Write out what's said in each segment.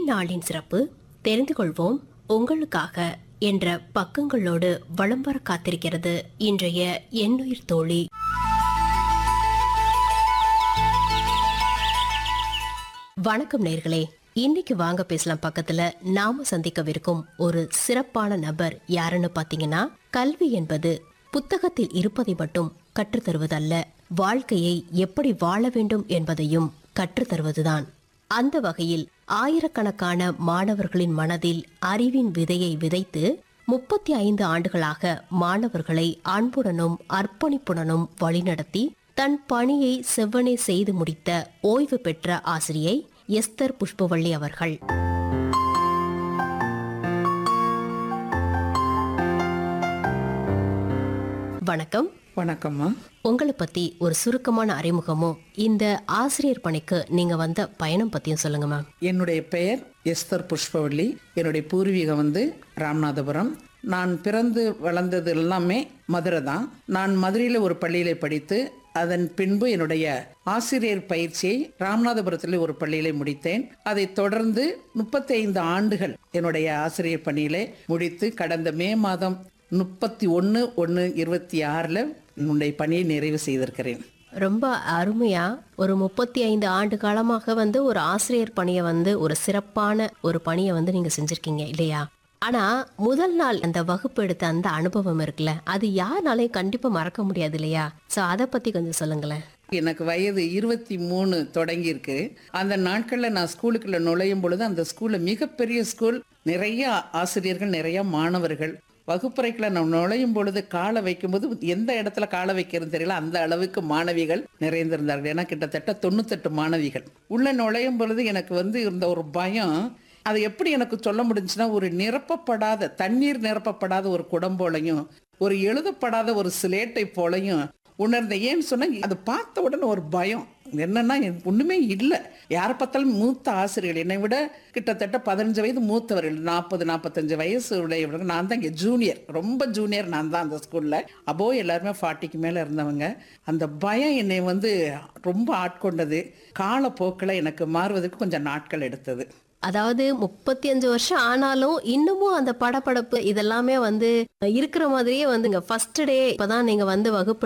இந்நாளின் சிறப்பு தெரிந்து கொள்வோம் உங்களுக்காக என்ற பக்கங்களோடு வலம் வர காத்திருக்கிறது இன்றைய எண்ணுயிர் தோழி வணக்கம் நேர்களே இன்னைக்கு வாங்க பேசலாம் பக்கத்துல நாம சந்திக்கவிருக்கும் ஒரு சிறப்பான நபர் யாருன்னு பாத்தீங்கன்னா கல்வி என்பது புத்தகத்தில் இருப்பதை மட்டும் கற்றுத்தருவதல்ல வாழ்க்கையை எப்படி வாழ வேண்டும் என்பதையும் கற்றுத்தருவதுதான் அந்த வகையில் ஆயிரக்கணக்கான மாணவர்களின் மனதில் அறிவின் விதையை விதைத்து முப்பத்தி ஐந்து ஆண்டுகளாக மாணவர்களை அன்புடனும் அர்ப்பணிப்புடனும் வழிநடத்தி தன் பணியை செவ்வனே செய்து முடித்த ஓய்வு பெற்ற ஆசிரியை எஸ்தர் புஷ்பவள்ளி அவர்கள் வணக்கம் வணக்கம்மா உங்களை பத்தி ஒரு சுருக்கமான அறிமுகமும் இந்த ஆசிரியர் பணிக்கு நீங்க வந்த பயணம் பத்தியும் சொல்லுங்க மேம் என்னுடைய பெயர் எஸ்தர் புஷ்பவள்ளி என்னுடைய பூர்வீகம் வந்து ராமநாதபுரம் நான் பிறந்து வளர்ந்தது எல்லாமே மதுரை தான் நான் மதுரையில் ஒரு பள்ளியில படித்து அதன் பின்பு என்னுடைய ஆசிரியர் பயிற்சியை ராமநாதபுரத்தில் ஒரு பள்ளியிலே முடித்தேன் அதை தொடர்ந்து முப்பத்தி ஐந்து ஆண்டுகள் என்னுடைய ஆசிரியர் பணியிலே முடித்து கடந்த மே மாதம் முப்பத்தி ஒன்று ஒன்று இருபத்தி ஆறில் என்னுடைய பணியை நிறைவு செய்திருக்கிறேன் ரொம்ப அருமையா ஒரு முப்பத்தி ஐந்து ஆண்டு காலமாக வந்து ஒரு ஆசிரியர் பணியை வந்து ஒரு சிறப்பான ஒரு பணியை வந்து நீங்க செஞ்சிருக்கீங்க இல்லையா ஆனா முதல் நாள் அந்த வகுப்பு எடுத்த அந்த அனுபவம் இருக்குல்ல அது யாருனாலையும் கண்டிப்பா மறக்க முடியாது இல்லையா சோ அதை பத்தி கொஞ்சம் சொல்லுங்களேன் எனக்கு வயது இருபத்தி மூணு தொடங்கியிருக்கு அந்த நாட்களில் நான் ஸ்கூலுக்குள்ள நுழையும் பொழுது அந்த ஸ்கூலில் மிகப்பெரிய ஸ்கூல் நிறைய ஆசிரியர்கள் நிறைய மாணவர்கள் வகுப்பறைக்குள்ள நான் நுழையும் பொழுது காலை வைக்கும்போது எந்த இடத்துல காலை வைக்கிறது தெரியல அந்த அளவுக்கு மாணவிகள் நிறைந்திருந்தார்கள் ஏன்னா கிட்டத்தட்ட தொண்ணூத்தெட்டு மாணவிகள் உள்ள நுழையும் பொழுது எனக்கு வந்து இருந்த ஒரு பயம் அது எப்படி எனக்கு சொல்ல முடிஞ்சுன்னா ஒரு நிரப்பப்படாத தண்ணீர் நிரப்பப்படாத ஒரு குடம் போலையும் ஒரு எழுதப்படாத ஒரு சிலேட்டை போலையும் உணர்ந்த ஏன்னு சொன்னா அது பார்த்த உடனே ஒரு பயம் என்னன்னா எனக்கு ஒண்ணுமே இல்லை யாரை பார்த்தாலும் மூத்த ஆசிரியர்கள் என்னை விட கிட்டத்தட்ட பதினஞ்சு வயது மூத்தவர்கள் நாற்பது நாற்பத்தஞ்சு வயசு உடையவர்கள் நான் தான் இங்கே ஜூனியர் ரொம்ப ஜூனியர் நான் தான் அந்த ஸ்கூல்ல அப்போ எல்லாருமே ஃபார்ட்டிக்கு மேலே இருந்தவங்க அந்த பயம் என்னை வந்து ரொம்ப ஆட்கொண்டது காலப்போக்கில் எனக்கு மாறுவதற்கு கொஞ்சம் நாட்கள் எடுத்தது அதாவது முப்பத்தி அஞ்சு வருஷம் ஆனாலும் இன்னமும் அந்த படபடப்பு இதெல்லாமே வந்து இருக்கிற மாதிரியே வந்துங்க ஃபர்ஸ்ட் டே இப்பதான் நீங்க வந்து வகுப்பு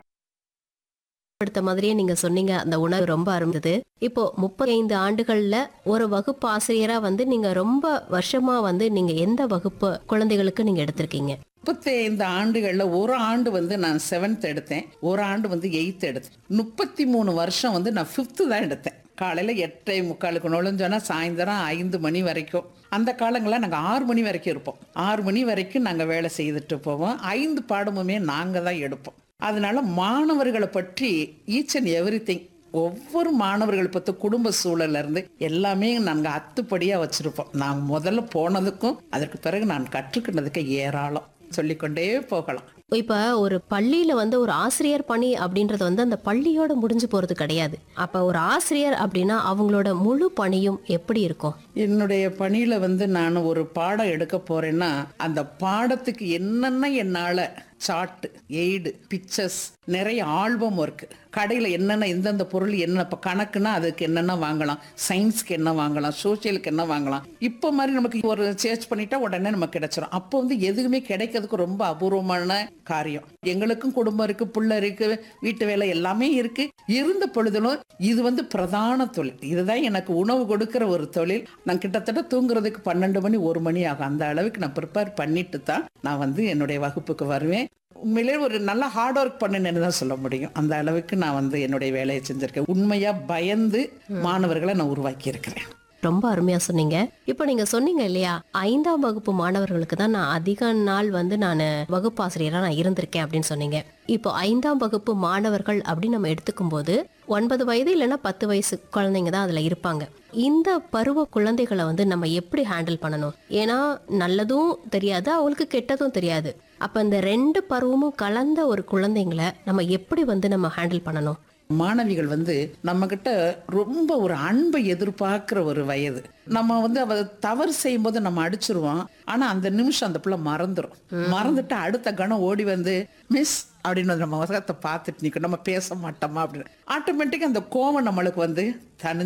எடுத்த மாதிரியே நீங்க சொன்னீங்க அந்த உணர்வு ரொம்ப அருந்தது இப்போ முப்பத்தி ஐந்து ஆண்டுகள்ல ஒரு வகுப்பு ஆசிரியரா வந்து நீங்க ரொம்ப வருஷமா வந்து நீங்க எந்த வகுப்பு குழந்தைகளுக்கு நீங்க எடுத்திருக்கீங்க முப்பத்தி ஐந்து ஆண்டுகளில் ஒரு ஆண்டு வந்து நான் செவன்த் எடுத்தேன் ஒரு ஆண்டு வந்து எயித்து எடுத்தேன் முப்பத்தி மூணு வருஷம் வந்து நான் ஃபிஃப்த்து தான் எடுத்தேன் காலையில் எட்டரை முக்காலுக்கு நுழைஞ்சோன்னா சாயந்தரம் ஐந்து மணி வரைக்கும் அந்த காலங்களில் நாங்கள் ஆறு மணி வரைக்கும் இருப்போம் ஆறு மணி வரைக்கும் நாங்கள் வேலை செய்துட்டு போவோம் ஐந்து பாடமுமே நாங்கள் தான் எடுப்போம் அதனால மாணவர்களை பற்றி ஈச் அண்ட் எவ்ரி திங் ஒவ்வொரு மாணவர்கள் பற்றி குடும்ப சூழல்ல இருந்து எல்லாமே நாங்கள் அத்துப்படியாக வச்சுருப்போம் நான் முதல்ல போனதுக்கும் அதற்கு பிறகு நான் கற்றுக்கிட்டதுக்கு ஏராளம் சொல்லிக்கொண்டே போகலாம் இப்ப ஒரு பள்ளியில வந்து ஒரு ஆசிரியர் பணி அப்படின்றது வந்து அந்த பள்ளியோட முடிஞ்சு போறது கிடையாது அப்ப ஒரு ஆசிரியர் அப்படின்னா அவங்களோட முழு பணியும் எப்படி இருக்கும் என்னுடைய பணியில வந்து நான் ஒரு பாடம் எடுக்க போறேன்னா அந்த பாடத்துக்கு என்னென்ன என்னால சார்ட் எய்டு பிக்சர்ஸ் நிறைய ஆல்பம் ஒர்க் கடையில் என்னென்ன எந்தெந்த பொருள் என்ன இப்போ கணக்குனா அதுக்கு என்னென்ன வாங்கலாம் சயின்ஸ்க்கு என்ன வாங்கலாம் சோஷியலுக்கு என்ன வாங்கலாம் இப்போ மாதிரி நமக்கு ஒரு சேர்ச் பண்ணிட்டா உடனே நமக்கு கிடைச்சிரும் அப்போ வந்து எதுவுமே கிடைக்கிறதுக்கு ரொம்ப அபூர்வமான காரியம் எங்களுக்கும் குடும்பம் இருக்கு புள்ள இருக்கு வீட்டு வேலை எல்லாமே இருக்கு இருந்த பொழுதிலும் இது வந்து பிரதான தொழில் இதுதான் எனக்கு உணவு கொடுக்கிற ஒரு தொழில் நான் கிட்டத்தட்ட தூங்குறதுக்கு பன்னெண்டு மணி ஒரு மணி ஆகும் அந்த அளவுக்கு நான் ப்ரிப்பேர் பண்ணிட்டு தான் நான் வந்து என்னுடைய வகுப்புக்கு வருவேன் உண்மையிலே ஒரு நல்ல ஹார்ட் ஒர்க் பண்ணுன்னு தான் சொல்ல முடியும் அந்த அளவுக்கு நான் வந்து என்னுடைய வேலையை செஞ்சிருக்கேன் உண்மையா பயந்து மாணவர்களை நான் உருவாக்கி இருக்கிறேன் ரொம்ப அருமையா சொன்னீங்க இப்போ நீங்க சொன்னீங்க இல்லையா ஐந்தாம் வகுப்பு மாணவர்களுக்கு தான் நான் அதிக நாள் வந்து நான் வகுப்பாசிரியரா நான் இருந்திருக்கேன் அப்படின்னு சொன்னீங்க இப்போ ஐந்தாம் வகுப்பு மாணவர்கள் அப்படின்னு நம்ம எடுத்துக்கும் போது ஒன்பது வயது இல்லைன்னா பத்து வயசு குழந்தைங்க தான் அதுல இருப்பாங்க இந்த பருவ குழந்தைகளை வந்து நம்ம எப்படி ஹேண்டில் பண்ணணும் ஏன்னா நல்லதும் தெரியாது அவங்களுக்கு கெட்டதும் தெரியாது அப்ப இந்த ரெண்டு பருவமும் கலந்த ஒரு குழந்தைங்களை நம்ம எப்படி வந்து நம்ம ஹேண்டில் பண்ணணும் மாணவிகள் வந்து நம்ம கிட்ட ரொம்ப ஒரு அன்பை எதிர்பார்க்கிற ஒரு வயது நம்ம வந்து அவ தவறு செய்யும் போது நம்ம அடிச்சிருவோம் ஆனா அந்த நிமிஷம் அந்த பிள்ளை மறந்துடும் மறந்துட்டு அடுத்த கணம் ஓடி வந்து மிஸ் அப்படின்னு வந்து நம்ம முகத்தை பார்த்துட்டு நிற்கும் நம்ம பேச மாட்டோமா அப்படின்னு ஆட்டோமேட்டிக்காக அந்த கோவம் நம்மளுக்கு வந்து தணிஞ்சிரும்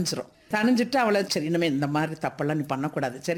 தணிஞ்சிட்டு அவளை சரி இனிமே இந்த மாதிரி தப்பெல்லாம் நீ பண்ணக்கூடாது சரி